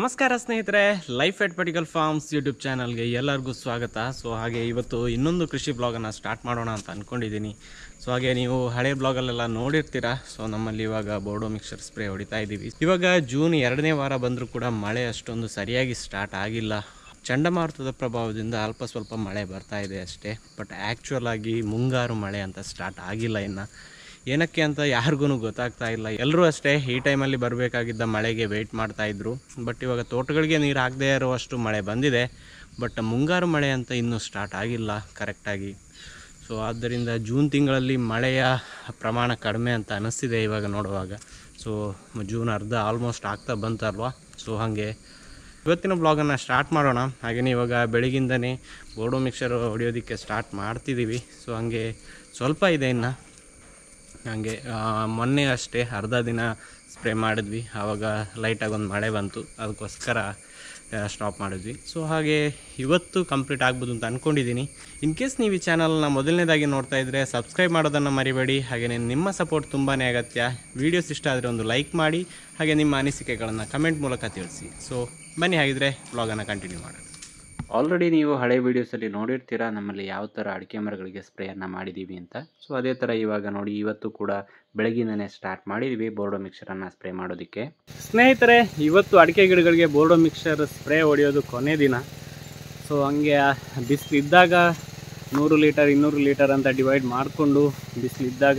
ನಮಸ್ಕಾರ ಸ್ನೇಹಿತರೆ life at particle farms YouTube ಚಾನಲ್ಗೆ ಎಲ್ಲರಿಗೂ ಸ್ವಾಗತ ಸೊ ಹಾಗೆ ಇವತ್ತು ಇನ್ನೊಂದು ಕೃಷಿ ಬ್ಲಾಗನ್ನು ಸ್ಟಾರ್ಟ್ ಮಾಡೋಣ ಅಂತ ಅಂದ್ಕೊಂಡಿದ್ದೀನಿ ಸೊ ಹಾಗೆ ನೀವು ಹಳೆ ಬ್ಲಾಗಲ್ಲೆಲ್ಲ ನೋಡಿರ್ತೀರಾ ಸೊ ನಮ್ಮಲ್ಲಿ ಇವಾಗ ಬೋರ್ಡೋ ಮಿಕ್ಸರ್ ಸ್ಪ್ರೇ ಹೊಡಿತಾ ಇದ್ದೀವಿ ಇವಾಗ ಜೂನ್ ಎರಡನೇ ವಾರ ಬಂದರೂ ಕೂಡ ಮಳೆ ಅಷ್ಟೊಂದು ಸರಿಯಾಗಿ ಸ್ಟಾರ್ಟ್ ಆಗಿಲ್ಲ ಚಂಡಮಾರುತದ ಪ್ರಭಾವದಿಂದ ಅಲ್ಪ ಸ್ವಲ್ಪ ಮಳೆ ಬರ್ತಾ ಇದೆ ಅಷ್ಟೇ ಬಟ್ ಆ್ಯಕ್ಚುಯಲ್ ಆಗಿ ಮುಂಗಾರು ಮಳೆ ಅಂತ ಸ್ಟಾರ್ಟ್ ಆಗಿಲ್ಲ ಇನ್ನು ಏನಕ್ಕೆ ಅಂತ ಯಾರಿಗೂ ಗೊತ್ತಾಗ್ತಾ ಇಲ್ಲ ಎಲ್ಲರೂ ಅಷ್ಟೇ ಈ ಟೈಮಲ್ಲಿ ಬರಬೇಕಾಗಿದ್ದ ಮಳೆಗೆ ವೆಯ್ಟ್ ಮಾಡ್ತಾ ಇದ್ರು ಬಟ್ ಇವಾಗ ತೋಟಗಳಿಗೆ ನೀರು ಆಗದೇ ಇರುವಷ್ಟು ಮಳೆ ಬಂದಿದೆ ಬಟ್ ಮುಂಗಾರು ಮಳೆ ಅಂತ ಇನ್ನೂ ಸ್ಟಾರ್ಟ್ ಆಗಿಲ್ಲ ಕರೆಕ್ಟಾಗಿ ಸೊ ಆದ್ದರಿಂದ ಜೂನ್ ತಿಂಗಳಲ್ಲಿ ಮಳೆಯ ಪ್ರಮಾಣ ಕಡಿಮೆ ಅಂತ ಅನ್ನಿಸ್ತಿದೆ ಇವಾಗ ನೋಡುವಾಗ ಸೊ ಜೂನ್ ಅರ್ಧ ಆಲ್ಮೋಸ್ಟ್ ಆಗ್ತಾ ಬಂತಲ್ವಾ ಸೊ ಹಾಗೆ ಇವತ್ತಿನ ಬ್ಲಾಗನ್ನು ಸ್ಟಾರ್ಟ್ ಮಾಡೋಣ ಹಾಗೆಯೇ ಇವಾಗ ಬೆಳಗಿಂದನೇ ಬೋರ್ಡೋ ಮಿಕ್ಸರ್ ಹೊಡಿಯೋದಕ್ಕೆ ಸ್ಟಾರ್ಟ್ ಮಾಡ್ತಿದ್ದೀವಿ ಸೊ ಹಾಗೆ ಸ್ವಲ್ಪ ಇದೆ ಇನ್ನು ಹಾಗೆ ಆ, ಮೊನ್ನೆ ಅಷ್ಟೇ ಅರ್ಧ ದಿನ ಸ್ಪ್ರೇ ಮಾಡಿದ್ವಿ ಆವಾಗ ಲೈಟಾಗಿ ಒಂದು ಮಳೆ ಬಂತು ಅದಕ್ಕೋಸ್ಕರ ಸ್ಟಾಪ್ ಮಾಡಿದ್ವಿ ಸೊ ಹಾಗೆ ಇವತ್ತು ಕಂಪ್ಲೀಟ್ ಆಗ್ಬೋದು ಅಂತ ಅಂದ್ಕೊಂಡಿದ್ದೀನಿ ಇನ್ ಕೇಸ್ ನೀವು ಈ ಚಾನಲ್ನ ಮೊದಲನೇದಾಗಿ ನೋಡ್ತಾ ಇದ್ದರೆ ಸಬ್ಸ್ಕ್ರೈಬ್ ಮಾಡೋದನ್ನು ಮರಿಬೇಡಿ ಹಾಗೆಯೇ ನಿಮ್ಮ ಸಪೋರ್ಟ್ ತುಂಬಾ ಅಗತ್ಯ ವೀಡಿಯೋಸ್ ಇಷ್ಟ ಆದರೆ ಒಂದು ಲೈಕ್ ಮಾಡಿ ಹಾಗೆ ನಿಮ್ಮ ಅನಿಸಿಕೆಗಳನ್ನು ಕಮೆಂಟ್ ಮೂಲಕ ತಿಳಿಸಿ ಸೊ ಬನ್ನಿ ಹಾಗಿದ್ರೆ ಬ್ಲಾಗನ್ನು ಕಂಟಿನ್ಯೂ ಮಾಡೋಣ ಆಲ್ರೆಡಿ ನೀವು ಹಳೆ ವೀಡಿಯೋಸಲ್ಲಿ ನೋಡಿರ್ತೀರಾ ನಮ್ಮಲ್ಲಿ ಯಾವ ಥರ ಅಡಿಕೆ ಮರಗಳಿಗೆ ಸ್ಪ್ರೇಯನ್ನು ಮಾಡಿದ್ದೀವಿ ಅಂತ ಸೊ ಅದೇ ಥರ ಇವಾಗ ನೋಡಿ ಇವತ್ತು ಕೂಡ ಬೆಳಗಿಂದನೇ ಸ್ಟಾರ್ಟ್ ಮಾಡಿದ್ವಿ ಬೋರ್ಡೋ ಮಿಕ್ಸರನ್ನು ಸ್ಪ್ರೇ ಮಾಡೋದಕ್ಕೆ ಸ್ನೇಹಿತರೆ ಇವತ್ತು ಅಡಿಕೆ ಗಿಡಗಳಿಗೆ ಬೋರ್ಡೋ ಮಿಕ್ಸರ್ ಸ್ಪ್ರೇ ಹೊಡೆಯೋದು ಕೊನೆ ದಿನ ಸೊ ಹಂಗೆ ಬಿಸಿಲು ಇದ್ದಾಗ ನೂರು ಲೀಟರ್ ಇನ್ನೂರು ಲೀಟರ್ ಅಂತ ಡಿವೈಡ್ ಮಾಡಿಕೊಂಡು ಬಿಸಿಲು ಇದ್ದಾಗ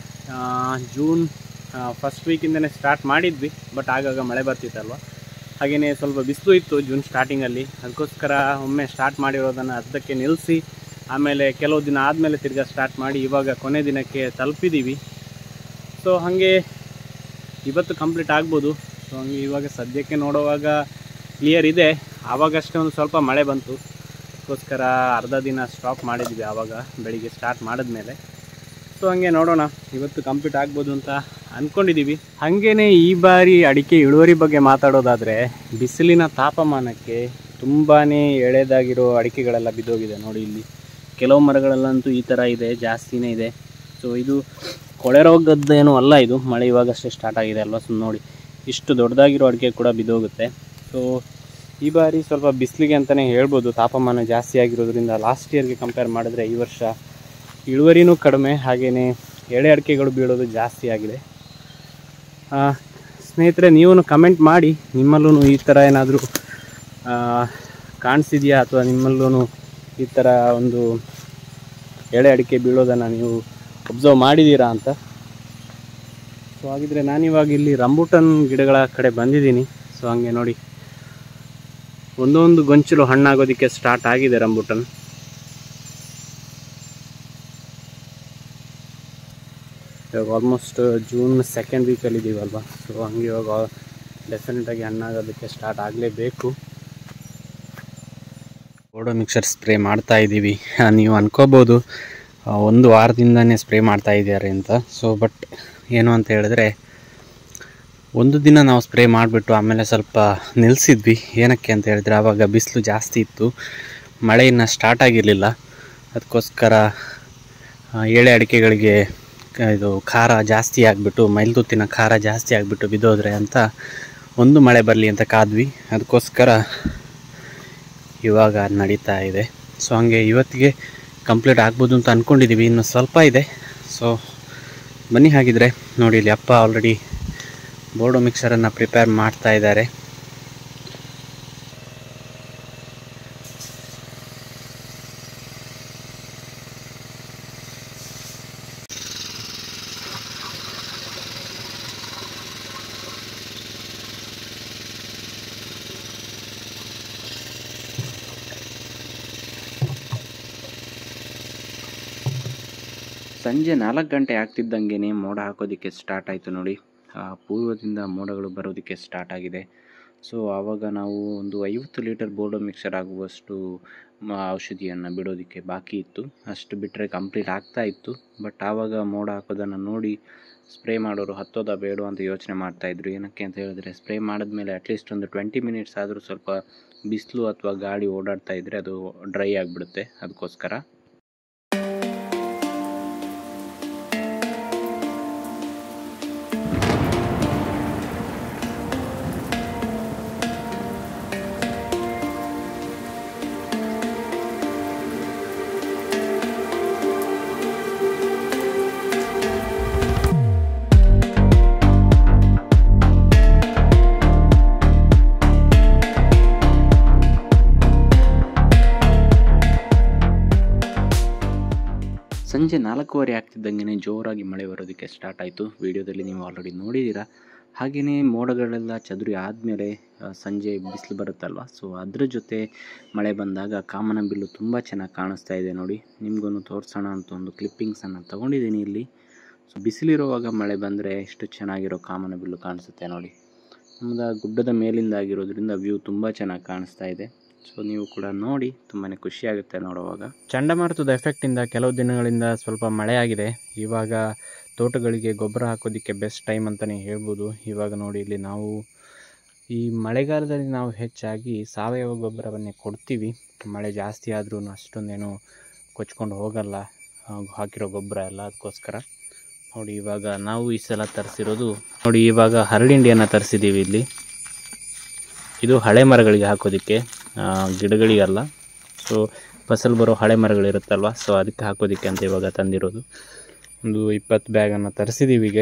ಜೂನ್ ಫಸ್ಟ್ ವೀಕಿಂದನೇ ಸ್ಟಾರ್ಟ್ ಮಾಡಿದ್ವಿ ಬಟ್ ಆಗಾಗ ಮಳೆ ಬರ್ತಿತ್ತಲ್ವ ಹಾಗೆಯೇ ಸ್ವಲ್ಪ ಬಿಸಿಲು ಇತ್ತು ಜೂನ್ ಸ್ಟಾರ್ಟಿಂಗಲ್ಲಿ ಅದಕ್ಕೋಸ್ಕರ ಒಮ್ಮೆ ಸ್ಟಾರ್ಟ್ ಮಾಡಿರೋದನ್ನು ಅರ್ಧಕ್ಕೆ ನಿಲ್ಲಿಸಿ ಆಮೇಲೆ ಕೆಲವು ದಿನ ಆದಮೇಲೆ ತಿರ್ಗಾ ಸ್ಟಾರ್ಟ್ ಮಾಡಿ ಇವಾಗ ಕೊನೆ ದಿನಕ್ಕೆ ತಲುಪಿದ್ದೀವಿ ಸೊ ಹಾಗೆ ಇವತ್ತು ಕಂಪ್ಲೀಟ್ ಆಗ್ಬೋದು ಸೊ ಹಂಗೆ ಇವಾಗ ಸದ್ಯಕ್ಕೆ ನೋಡುವಾಗ ಕ್ಲಿಯರ್ ಇದೆ ಆವಾಗಷ್ಟೇ ಒಂದು ಸ್ವಲ್ಪ ಮಳೆ ಬಂತು ಅದಕ್ಕೋಸ್ಕರ ಅರ್ಧ ದಿನ ಸ್ಟಾಪ್ ಮಾಡಿದ್ವಿ ಆವಾಗ ಬೆಳಿಗ್ಗೆ ಸ್ಟಾರ್ಟ್ ಮಾಡಿದ್ಮೇಲೆ ಸೊ ಹಂಗೆ ನೋಡೋಣ ಇವತ್ತು ಕಂಪ್ಲೀಟ್ ಆಗ್ಬೋದು ಅಂತ ಅಂದ್ಕೊಂಡಿದ್ದೀವಿ ಹಾಗೇನೆ ಈ ಬಾರಿ ಅಡಿಕೆ ಇಳುವರಿ ಬಗ್ಗೆ ಮಾತಾಡೋದಾದರೆ ಬಿಸಿಲಿನ ತಾಪಮಾನಕ್ಕೆ ತುಂಬಾ ಎಳೆದಾಗಿರೋ ಅಡಿಕೆಗಳೆಲ್ಲ ಬಿದ್ದೋಗಿದೆ ನೋಡಿ ಇಲ್ಲಿ ಕೆಲವು ಮರಗಳಲ್ಲಂತೂ ಈ ಥರ ಇದೆ ಜಾಸ್ತಿನೇ ಇದೆ ಸೊ ಇದು ಕೊಳೆ ರೋಗದ್ದೇನೂ ಅಲ್ಲ ಇದು ಮಳೆ ಇವಾಗಷ್ಟೇ ಸ್ಟಾರ್ಟ್ ಆಗಿದೆ ಅಲ್ವಾ ಸೊ ನೋಡಿ ಇಷ್ಟು ದೊಡ್ಡದಾಗಿರೋ ಅಡಿಕೆ ಕೂಡ ಬಿದ್ದೋಗುತ್ತೆ ಸೊ ಈ ಬಾರಿ ಸ್ವಲ್ಪ ಬಿಸಿಲಿಗೆ ಅಂತಲೇ ಹೇಳ್ಬೋದು ತಾಪಮಾನ ಜಾಸ್ತಿ ಆಗಿರೋದ್ರಿಂದ ಲಾಸ್ಟ್ ಇಯರ್ಗೆ ಕಂಪೇರ್ ಮಾಡಿದ್ರೆ ಈ ವರ್ಷ ಇಳುವರಿನೂ ಕಡಿಮೆ ಹಾಗೆಯೇ ಎಳೆ ಅಡಿಕೆಗಳು ಬೀಳೋದು ಜಾಸ್ತಿ ಆಗಿದೆ ಆ, ಸ್ನೇಹಿತರೆ ನೀವು ಕಮೆಂಟ್ ಮಾಡಿ ನಿಮ್ಮಲ್ಲೂ ಈ ಥರ ಏನಾದರೂ ಕಾಣಿಸಿದೆಯಾ ಅಥವಾ ನಿಮ್ಮಲ್ಲೂ ಈ ಥರ ಒಂದು ಎಳೆ ಅಡಿಕೆ ಬೀಳೋದನ್ನು ನೀವು ಒಬ್ಸರ್ವ್ ಮಾಡಿದ್ದೀರಾ ಅಂತ ಸೊ ಹಾಗಿದ್ರೆ ನಾನಿವಾಗ ಇಲ್ಲಿ ರಂಬೂಟನ್ ಗಿಡಗಳ ಕಡೆ ಬಂದಿದ್ದೀನಿ ಸೊ ಹಂಗೆ ನೋಡಿ ಒಂದೊಂದು ಗೊಂಚಲು ಹಣ್ಣಾಗೋದಕ್ಕೆ ಸ್ಟಾರ್ಟ್ ಆಗಿದೆ ರಂಬೂಟನ್ ಇವಾಗ ಆಲ್ಮೋಸ್ಟ್ ಜೂನ್ ಸೆಕೆಂಡ್ ವೀಕಲ್ಲಿ ಇದ್ದೀವಲ್ವ ಸೊ ಹಂಗೆ ಇವಾಗ ಡೆಫಿನೆಟಾಗಿ ಹಣ್ಣಾಗೋದಕ್ಕೆ ಸ್ಟಾರ್ಟ್ ಆಗಲೇಬೇಕು ಬೋರ್ಡೋ ಮಿಕ್ಸರ್ ಸ್ಪ್ರೇ ಮಾಡ್ತಾ ಇದ್ದೀವಿ ಆ, ನೀವು ಅನ್ಕೋಬೋದು ಆ, ಒಂದು ವಾರದಿಂದನೇ ಸ್ಪ್ರೇ ಮಾಡ್ತಾ ಇದ್ದಾರೆ ಅಂತ ಸೊ ಬಟ್ ಏನು ಅಂತ ಹೇಳಿದ್ರೆ ಒಂದು ದಿನ ನಾವು ಸ್ಪ್ರೇ ಮಾಡಿಬಿಟ್ಟು ಆಮೇಲೆ ಸ್ವಲ್ಪ ನಿಲ್ಲಿಸಿದ್ವಿ ಏನಕ್ಕೆ ಅಂತ ಹೇಳಿದ್ರೆ ಆವಾಗ ಬಿಸಿಲು ಜಾಸ್ತಿ ಇತ್ತು ಮಳೆ ಇನ್ನು ಸ್ಟಾರ್ಟ್ ಆಗಿರಲಿಲ್ಲ ಅದಕ್ಕೋಸ್ಕರ ಆ, ಎಳೆ ಅಡಿಕೆಗಳಿಗೆ ಕ- ಇದು ಖಾರ ಜಾಸ್ತಿ ಆಗಿಬಿಟ್ಟು ಮೈಲ್ತುತ್ತಿನ ಖಾರ ಜಾಸ್ತಿ ಆಗಿಬಿಟ್ಟು ಬಿದ್ದೋದ್ರೆ ಅಂತ ಒಂದು ಮಳೆ ಬರಲಿ ಅಂತ ಕಾದ್ವಿ ಅದಕ್ಕೋಸ್ಕರ ಇವಾಗ ನಡೀತಾ ಇದೆ ಸೊ ಹಂಗೆ ಇವತ್ತಿಗೆ ಕಂಪ್ಲೀಟ್ ಆಗ್ಬೋದು ಅಂತ ಅಂದ್ಕೊಂಡಿದ್ದೀವಿ ಇನ್ನು ಸ್ವಲ್ಪ ಇದೆ ಸೊ ಬನ್ನಿ ಹಾಗಿದ್ರೆ ನೋಡಿ ಇಲ್ಲಿ ಅಪ್ಪ ಆಲ್ರೆಡಿ ಬೋರ್ಡೋ ಮಿಕ್ಸರನ್ನು ಪ್ರಿಪೇರ್ ಮಾಡ್ತಾ ಇದ್ದಾರೆ ಸಂಜೆ ನಾಲ್ಕು ಗಂಟೆ ಆಗ್ತಿದ್ದಂಗೆ ಮೋಡ ಹಾಕೋದಕ್ಕೆ ಸ್ಟಾರ್ಟ್ ಆಯಿತು ನೋಡಿ ಆ ಪೂರ್ವದಿಂದ ಮೋಡಗಳು ಬರೋದಕ್ಕೆ ಸ್ಟಾರ್ಟ್ ಆಗಿದೆ ಸೊ ಆವಾಗ ನಾವು ಒಂದು ಐವತ್ತು ಲೀಟರ್ ಬೋರ್ಡೋ ಮಿಕ್ಸರ್ ಆಗುವಷ್ಟು ಮ- ಔಷಧಿಯನ್ನು ಬಿಡೋದಕ್ಕೆ ಬಾಕಿ ಇತ್ತು ಅಷ್ಟು ಬಿಟ್ಟರೆ ಕಂಪ್ಲೀಟ್ ಆಗ್ತಾ ಇತ್ತು ಬಟ್ ಆವಾಗ ಮೋಡ ಹಾಕೋದನ್ನು ನೋಡಿ ಸ್ಪ್ರೇ ಮಾಡೋರು ಹತ್ತೋದ ಬೇಡ ಅಂತ ಯೋಚನೆ ಮಾಡ್ತಾಯಿದ್ರು ಏನಕ್ಕೆ ಅಂತ ಹೇಳಿದ್ರೆ ಸ್ಪ್ರೇ ಮಾಡಿದ್ಮೇಲೆ ಅಟ್ಲೀಸ್ಟ್ ಒಂದು ಟ್ವೆಂಟಿ ಮಿನಿಟ್ಸ್ ಆದರೂ ಸ್ವಲ್ಪ ಬಿಸಿಲು ಅಥವಾ ಗಾಳಿ ಓಡಾಡ್ತಾ ಇದ್ದರೆ ಅದು ಡ್ರೈ ಆಗಿಬಿಡುತ್ತೆ ಅದಕ್ಕೋಸ್ಕರ ಸಂಜೆ ನಾಲ್ಕೂವರೆ ಆಗ್ತಿದ್ದಂಗೆ ಜೋರಾಗಿ ಮಳೆ ಬರೋದಕ್ಕೆ ಸ್ಟಾರ್ಟ್ ಆಯಿತು ವಿಡಿಯೋದಲ್ಲಿ ನೀವು ಆಲ್ರೆಡಿ ನೋಡಿದ್ದೀರಾ ಹಾಗೆಯೇ ಮೋಡಗಳೆಲ್ಲ ಚದುರಿ ಆದಮೇಲೆ ಸಂಜೆ ಬಿಸಿಲು ಬರುತ್ತಲ್ವ ಸೊ ಅದ್ರ ಜೊತೆ ಮಳೆ ಬಂದಾಗ ಕಾಮನ ಬಿಲ್ಲು ತುಂಬ ಚೆನ್ನಾಗಿ ಕಾಣಿಸ್ತಾ ಇದೆ ನೋಡಿ ನಿಮಗೂ ತೋರಿಸೋಣ ಅಂತ ಒಂದು ಕ್ಲಿಪ್ಪಿಂಗ್ಸನ್ನು ತೊಗೊಂಡಿದ್ದೀನಿ ಇಲ್ಲಿ ಸೊ ಬಿಸಿಲಿರುವಾಗ ಮಳೆ ಬಂದರೆ ಎಷ್ಟು ಚೆನ್ನಾಗಿರೋ ಕಾಮನ ಬಿಲ್ಲು ಕಾಣಿಸುತ್ತೆ ನೋಡಿ ನಮ್ಮದು ಗುಡ್ಡದ ಮೇಲಿಂದ ಆಗಿರೋದ್ರಿಂದ ವ್ಯೂ ತುಂಬ ಚೆನ್ನಾಗಿ ಕಾಣಿಸ್ತಾ ಇದೆ ಸೊ ನೀವು ಕೂಡ ನೋಡಿ ತುಂಬಾ ಖುಷಿಯಾಗುತ್ತೆ ನೋಡುವಾಗ ಚಂಡಮಾರುತದ ಎಫೆಕ್ಟಿಂದ ಕೆಲವು ದಿನಗಳಿಂದ ಸ್ವಲ್ಪ ಮಳೆ ಆಗಿದೆ ಇವಾಗ ತೋಟಗಳಿಗೆ ಗೊಬ್ಬರ ಹಾಕೋದಕ್ಕೆ ಬೆಸ್ಟ್ ಟೈಮ್ ಅಂತಲೇ ಹೇಳ್ಬೋದು ಇವಾಗ ನೋಡಿ ಇಲ್ಲಿ ನಾವು ಈ ಮಳೆಗಾಲದಲ್ಲಿ ನಾವು ಹೆಚ್ಚಾಗಿ ಸಾವಯವ ಗೊಬ್ಬರವನ್ನೇ ಕೊಡ್ತೀವಿ ಮಳೆ ಜಾಸ್ತಿ ಆದ್ರೂ ಅಷ್ಟೊಂದೇನು ಕೊಚ್ಕೊಂಡು ಹೋಗಲ್ಲ ಆ, ಹಾಕಿರೋ ಗೊಬ್ಬರ ಎಲ್ಲ ಅದಕ್ಕೋಸ್ಕರ ನೋಡಿ ಇವಾಗ ನಾವು ಈ ಸಲ ತರಿಸಿರೋದು ನೋಡಿ ಇವಾಗ ಹರಳಿಂಡಿಯನ್ನು ತರಿಸಿದ್ದೀವಿ ಇಲ್ಲಿ ಇದು ಹಳೆ ಮರಗಳಿಗೆ ಹಾಕೋದಕ್ಕೆ ಆ, ಗಿಡಗಳಿಗಲ್ಲ ಸೊ ಫಸಲು ಬರೋ ಹಳೆ ಮರಗಳಿರುತ್ತಲ್ವ ಸೊ ಅದಕ್ಕೆ ಹಾಕೋದಕ್ಕೆ ಅಂತ ಇವಾಗ ತಂದಿರೋದು ಒಂದು ಇಪ್ಪತ್ತು ಬ್ಯಾಗನ್ನು ತರಿಸಿದ್ದೀವಿ ಹೀಗೆ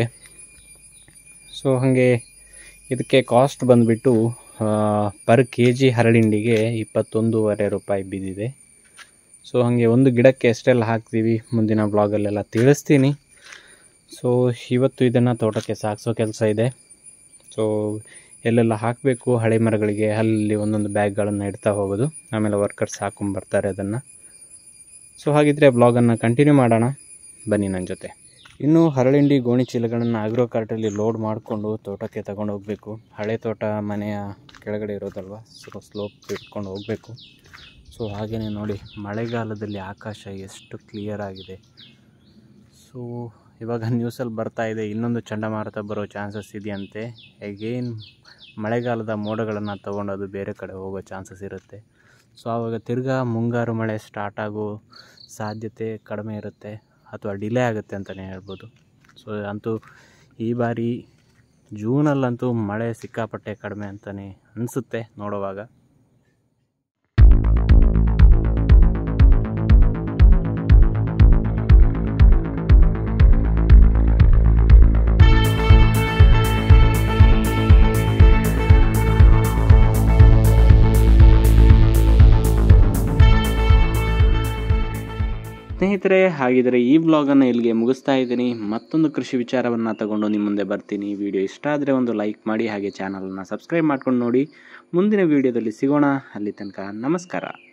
ಸೊ ಹಾಗೆ ಇದಕ್ಕೆ ಕಾಸ್ಟ್ ಬಂದುಬಿಟ್ಟು ಪರ್ ಕೆ ಜಿ ಹರಳಿಂಡಿಗೆ ಇಪ್ಪತ್ತೊಂದೂವರೆ ರೂಪಾಯಿ ಬಿದ್ದಿದೆ ಸೊ ಹಾಗೆ ಒಂದು ಗಿಡಕ್ಕೆ ಎಷ್ಟೆಲ್ಲ ಹಾಕ್ತೀವಿ ಮುಂದಿನ ಬ್ಲಾಗಲ್ಲೆಲ್ಲ ತಿಳಿಸ್ತೀನಿ ಸೊ ಇವತ್ತು ಇದನ್ನು ತೋಟಕ್ಕೆ ಸಾಗಿಸೋ ಕೆಲಸ ಇದೆ ಸೊ ಎಲ್ಲೆಲ್ಲ ಹಾಕಬೇಕು ಹಳೆ ಮರಗಳಿಗೆ ಅಲ್ಲಿ ಒಂದೊಂದು ಬ್ಯಾಗ್ಗಳನ್ನು ಇಡ್ತಾ ಹೋಗೋದು ಆಮೇಲೆ ವರ್ಕರ್ಸ್ ಹಾಕೊಂಬರ್ತಾರೆ ಅದನ್ನು ಸೊ ಹಾಗಿದ್ರೆ ಬ್ಲಾಗನ್ನು ಕಂಟಿನ್ಯೂ ಮಾಡೋಣ ಬನ್ನಿ ನನ್ನ ಜೊತೆ ಇನ್ನು ಹರಳಿಂಡಿ ಗೋಣಿ ಚೀಲಗಳನ್ನು ಆಗ್ರೋ ಕಾರ್ಟಲ್ಲಿ ಲೋಡ್ ಮಾಡಿಕೊಂಡು ತೋಟಕ್ಕೆ ತಗೊಂಡು ಹೋಗಬೇಕು ಹಳೆ ತೋಟ ಮನೆಯ ಕೆಳಗಡೆ ಇರೋದಲ್ವ ಸೊ ಸ್ಲೋಪ್ ಇಟ್ಕೊಂಡು ಹೋಗಬೇಕು ಸೊ ಹಾಗೆಯೇ ನೋಡಿ ಮಳೆಗಾಲದಲ್ಲಿ ಆಕಾಶ ಎಷ್ಟು ಕ್ಲಿಯರ್ ಆಗಿದೆ ಸೊ ಇವಾಗ ನ್ಯೂಸಲ್ಲಿ ಬರ್ತಾ ಇದೆ ಇನ್ನೊಂದು ಚಂಡಮಾರುತ ಬರೋ ಚಾನ್ಸಸ್ ಇದೆಯಂತೆ ಎಗೇನ್ ಮಳೆಗಾಲದ ಮೋಡಗಳನ್ನು ತೊಗೊಂಡು ಅದು ಬೇರೆ ಕಡೆ ಹೋಗೋ ಚಾನ್ಸಸ್ ಇರುತ್ತೆ ಸೊ ಆವಾಗ ತಿರ್ಗಾ ಮುಂಗಾರು ಮಳೆ ಸ್ಟಾರ್ಟ್ ಆಗೋ ಸಾಧ್ಯತೆ ಕಡಿಮೆ ಇರುತ್ತೆ ಅಥವಾ ಡಿಲೇ ಆಗುತ್ತೆ ಅಂತಲೇ ಹೇಳ್ಬೋದು ಸೊ ಅಂತೂ ಈ ಬಾರಿ ಜೂನಲ್ಲಂತೂ ಮಳೆ ಸಿಕ್ಕಾಪಟ್ಟೆ ಕಡಿಮೆ ಅಂತಲೇ ಅನಿಸುತ್ತೆ ನೋಡುವಾಗ ಸ್ನೇಹಿತರೆ ಹಾಗಿದ್ರೆ ಈ ವ್ಲಾಗನ್ನು ಇಲ್ಲಿಗೆ ಮುಗಿಸ್ತಾ ಇದ್ದೀನಿ ಮತ್ತೊಂದು ಕೃಷಿ ವಿಚಾರವನ್ನು ತಗೊಂಡು ನಿಮ್ಮ ಮುಂದೆ ಬರ್ತೀನಿ ವಿಡಿಯೋ ಇಷ್ಟ ಆದರೆ ಒಂದು ಲೈಕ್ ಮಾಡಿ ಹಾಗೆ ಚಾನಲನ್ನು ಸಬ್ಸ್ಕ್ರೈಬ್ ಮಾಡ್ಕೊಂಡು ನೋಡಿ ಮುಂದಿನ ವಿಡಿಯೋದಲ್ಲಿ ಸಿಗೋಣ ಅಲ್ಲಿ ತನಕ ನಮಸ್ಕಾರ